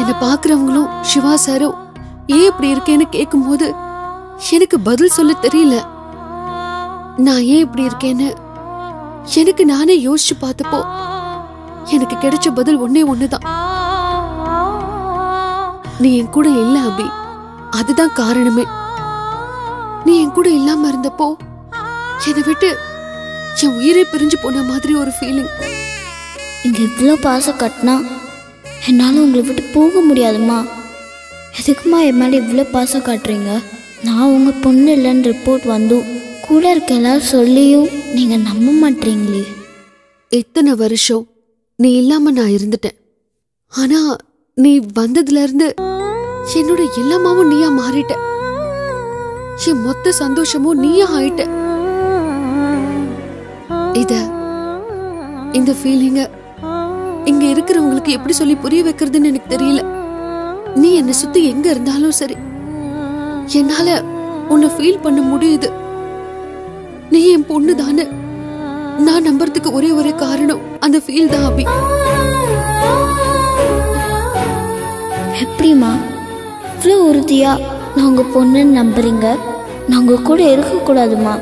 என்னை பாக்குறவங்களும் சிவா சாரும் ஏன் இப்படி இருக்கேன்னு கேட்கும்போது எனக்கு பதில் சொல்ல தெரியல நான் ஏன் இப்படி இருக்கேன்னு எனக்கு நானே யோசிச்சு பார்த்தப்போ எனக்கு கிடைச்ச பதில் ஒன்னே ஒண்ணுதான் நீ என் கூட இல்ல அபி அதுதான் காரணமே நீ என் கூட இல்லாம இருந்தப்போ என்னை விட்டு என் உயிரே பிரிஞ்சு போன மாதிரி ஒரு ஃபீலிங் இங்கே இவ்வளோ பாசம் கட்டினா என்னால் உங்களை விட்டு போக முடியாதும்மா எதுக்குமா என் மேலே இவ்வளோ பாசம் காட்டுறீங்க நான் உங்கள் பொண்ணு இல்லைன்னு ரிப்போர்ட் வந்தும் கூட இருக்க எல்லாரும் சொல்லியும் நீங்கள் நம்ப மாட்டீங்களே இத்தனை வருஷம் நீ இல்லாம நான் இருந்துட்டேன் ஆனா நீ வந்ததுல இருந்து என்னோட எல்லாமாவும் நீயா மாறிட்ட என் மொத்த சந்தோஷமும் நீயா ஆயிட்ட இத இந்த ஃபீலிங்க இங்க இருக்கிறவங்களுக்கு எப்படி சொல்லி புரிய வைக்கிறதுன்னு எனக்கு தெரியல நீ என்னை சுத்தி எங்க இருந்தாலும் சரி என்னால உன்னை ஃபீல் பண்ண முடியுது நீ என் பொண்ணு தானே நான் நம்புறதுக்கு ஒரே ஒரே காரணம் அந்த ஃபீல் தான் அபி எப்படிம்மா இவ்வளோ உறுதியாக நான் உங்கள் பொண்ணுன்னு நம்புறீங்க நான் உங்கள் கூட இருக்கக்கூடாதுமா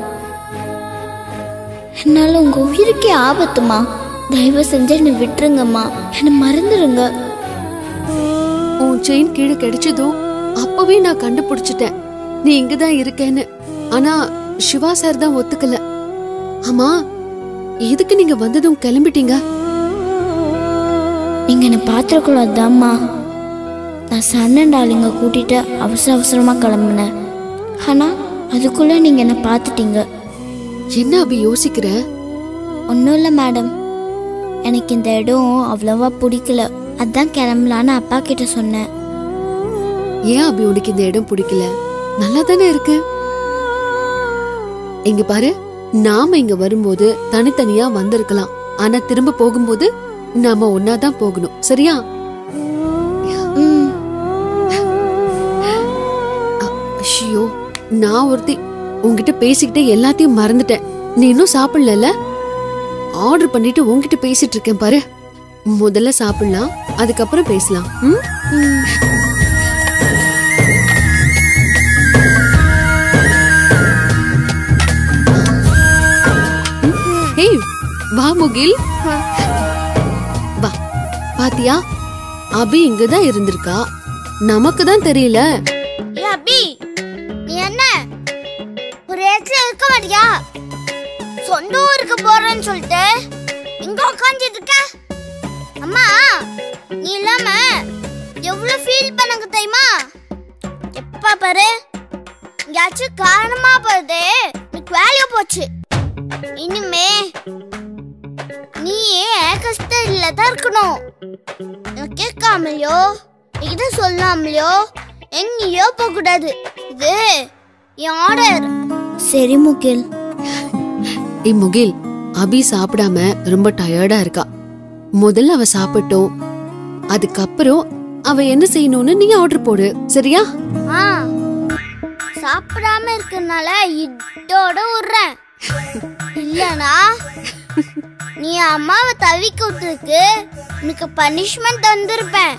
என்னால் உங்கள் உயிருக்கே ஆபத்துமா தயவு செஞ்சு என்னை விட்டுருங்கம்மா என்னை மறந்துடுங்க உன் செயின் கீழே கிடைச்சதும் அப்பவே நான் கண்டுபிடிச்சிட்டேன் நீ இங்கதான் இருக்கேன்னு ஆனா சிவா சார் தான் ஒத்துக்கல ஆமா எதுக்கு நீங்க வந்ததும் கிளம்பிட்டீங்க நீங்கள் என்னை பார்த்துடக்கூடாதுதாம்மா நான் சன்னன் டாலிங்க கூட்டிகிட்டு அவசர அவசரமாக கிளம்புனேன் ஆனால் அதுக்குள்ளே நீங்கள் என்னை பார்த்துட்டீங்க என்ன அபி யோசிக்கிற ஒன்றும் இல்லை மேடம் எனக்கு இந்த இடம் அவ்வளோவா பிடிக்கல அதான் கிளம்பலான்னு அப்பா கிட்ட சொன்னேன் ஏன் அபி உனக்கு இந்த இடம் பிடிக்கல நல்லா தானே இருக்கு இங்க பாரு நாம இங்க வரும்போது தனித்தனியா வந்திருக்கலாம் ஆனா திரும்ப போகும்போது நாம ஒன்னாதான் போகணும் சரியா ம் ஐயோ நான் ஒருத்தி உன்கிட்ட பேசிக்கிட்டே எல்லாத்தையும் மறந்துட்டேன் நீ இன்னும் சாப்பிடல ஆர்டர் பண்ணிட்டு உன்கிட்ட பேசிட்டு இருக்கேன் பாரு முதல்ல சாப்பிடலாம் அதுக்கப்புறம் பேசலாம் ம்? ஏய் வா முகில் வா பாத்தியா அபி இங்கதான் இருந்திருக்கா நமக்கு தான் தெரியல ஏ அபி நீ என்ன ஒரு இடத்துல இருக்க மாட்டியா சொந்த ஊருக்கு போறேன்னு சொல்லிட்டு இங்க உட்காந்துட்டு இருக்க அம்மா நீ இல்லாம எவ்வளவு ஃபீல் பண்ணங்க தெரியுமா எப்ப பாரு எங்கேயாச்சும் காரணமா போகுது எனக்கு வேலையா போச்சு இனிமே நீ ஏன் கஷ்டம் தான் இருக்கணும் நான் கேட்காமலையோ என்கிட்ட சொல்லாமலையோ எங்கேயோ போக கூடாது இது என் ஆர்டர் சரி முகில் ஏய் முகில் அபி சாப்பிடாம ரொம்ப டயர்டா இருக்கா முதல்ல அவ சாப்பிட்டோம் அதுக்கப்புறம் அவ என்ன செய்யணும்னு நீ ஆர்டர் போடு சரியா ஆ சாப்பிடாம இருக்கறனால இதோட விடுறேன் இல்லனா நீ அம்மாவை தவிக்க விட்டுருக்கு உனக்கு பனிஷ்மெண்ட் தந்திருப்பேன்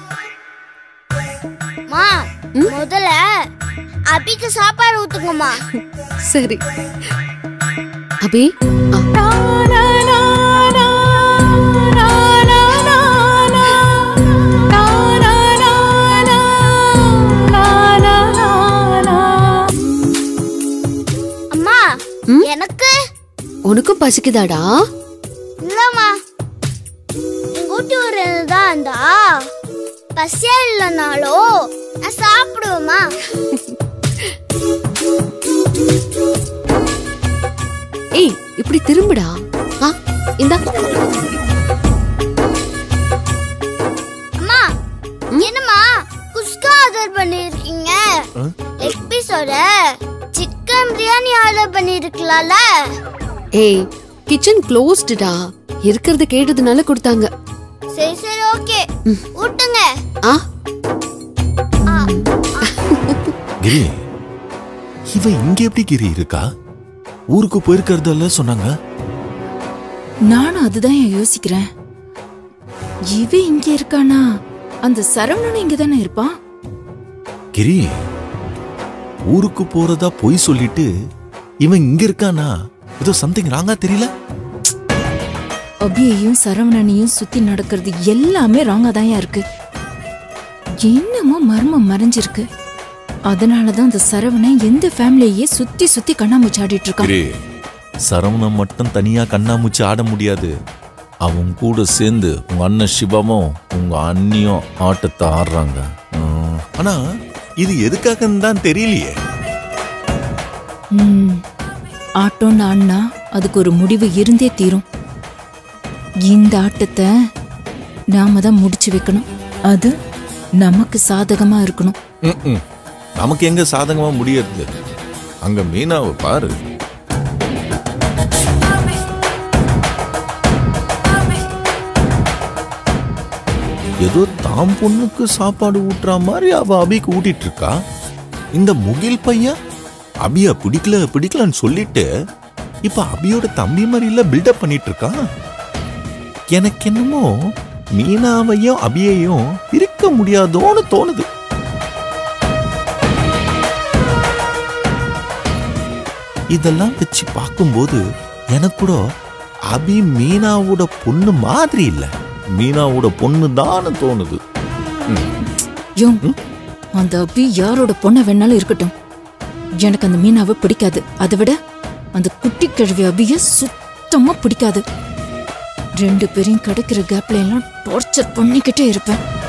மா முதல்ல அபிக்கு சாப்பாடு ஊத்துங்கம்மா சரி அபி ஆ, அம்மா ம்? எனக்கு உனக்கும் பசிக்குதாடா இல்லம்மா எங்க ஊட்டி தான் இருந்தா பசியா இல்லைனாலும் நான் சாப்பிடுவேம்மா ஏய் இப்படி திரும்புடா ஆ இந்தா அம்மா என்னம்மா குஸ்கா ஆர்டர் பண்ணிருக்கீங்க லெக் பீஸோட சிக்கன் பிரியாணி ஆர்டர் பண்ணிருக்கலாம்ல ஏய் கிச்சன் க்ளோஸ்டுடா இருக்கிறத கேட்டதுனால கொடுத்தாங்க சரி சரி ஓகே ஊட்டுங்க ஆ ஆ, கிரி இவ இங்க எப்படி கிரி இருக்கா ஊருக்கு போயிருக்கிறதல்ல சொன்னாங்க நானும் அதுதான் ஏன் யோசிக்கிறேன் இவ இங்க இருக்கானா அந்த சரவணன் இங்க தானே இருப்பான் கிரி ஊருக்கு போறதா பொய் சொல்லிட்டு இவன் இங்க இருக்கானா ஏதோ சம்திங் ராங்கா தெரியல அபியையும் சரவணனையும் சுத்தி நடக்கிறது எல்லாமே ராங்கா தான் இருக்கு என்னமோ மர்மம் மறைஞ்சிருக்கு அதனாலதான் அந்த சரவணன் எந்த ஃபேமிலியே சுத்தி சுத்தி கண்ணாமூச்சி ஆடிட்டு இருக்கான் கிரி சரவணன் மட்டும் தனியா கண்ணாமூச்சி ஆட முடியாது அவன் கூட சேர்ந்து உங்க அண்ணன் சிவமும் உங்க அண்ணியும் ஆட்டத்தை ஆடுறாங்க ம், ஆனா இது எதுக்காகன்னு தான் தெரியலையே ம், ஆட்டோன்னு ஆடினா அதுக்கு ஒரு முடிவு இருந்தே தீரும் இந்த ஆட்டத்தை நாம தான் முடிச்சு வைக்கணும் அது நமக்கு சாதகமா இருக்கணும் ம்ம். நமக்கு எங்க சாதகமா முடியறது அங்க மீனாவை பாரு ஏதோ தாம் பொண்ணுக்கு சாப்பாடு ஊட்டுற மாதிரி அவ அபிக்கு ஊட்டிட்டு இருக்கா இந்த முகில் பையன் அபிய பிடிக்கல பிடிக்கலன்னு சொல்லிட்டு இப்ப அபியோட தம்பி மாதிரி இல்ல பில்டப் பண்ணிட்டு இருக்கான் எனக்கு என்னமோ மீனாவையும் அபியையும் பிரிக்க முடியாதோன்னு தோணுது இதெல்லாம் வச்சு பார்க்கும்போது எனக்கு கூட அபி மீனாவோட பொண்ணு மாதிரி இல்ல மீனாவோட பொண்ணு தான் தோணுது யோ அந்த அபி யாரோட பொண்ணை வேணாலும் இருக்கட்டும் எனக்கு அந்த மீனாவை பிடிக்காது அதை விட அந்த குட்டி கிழவி அபிய சுத்தமா பிடிக்காது ரெண்டு பேரையும் கிடைக்கிற கேப்ல எல்லாம் டார்ச்சர் பண்ணிக்கிட்டே இருப்பேன்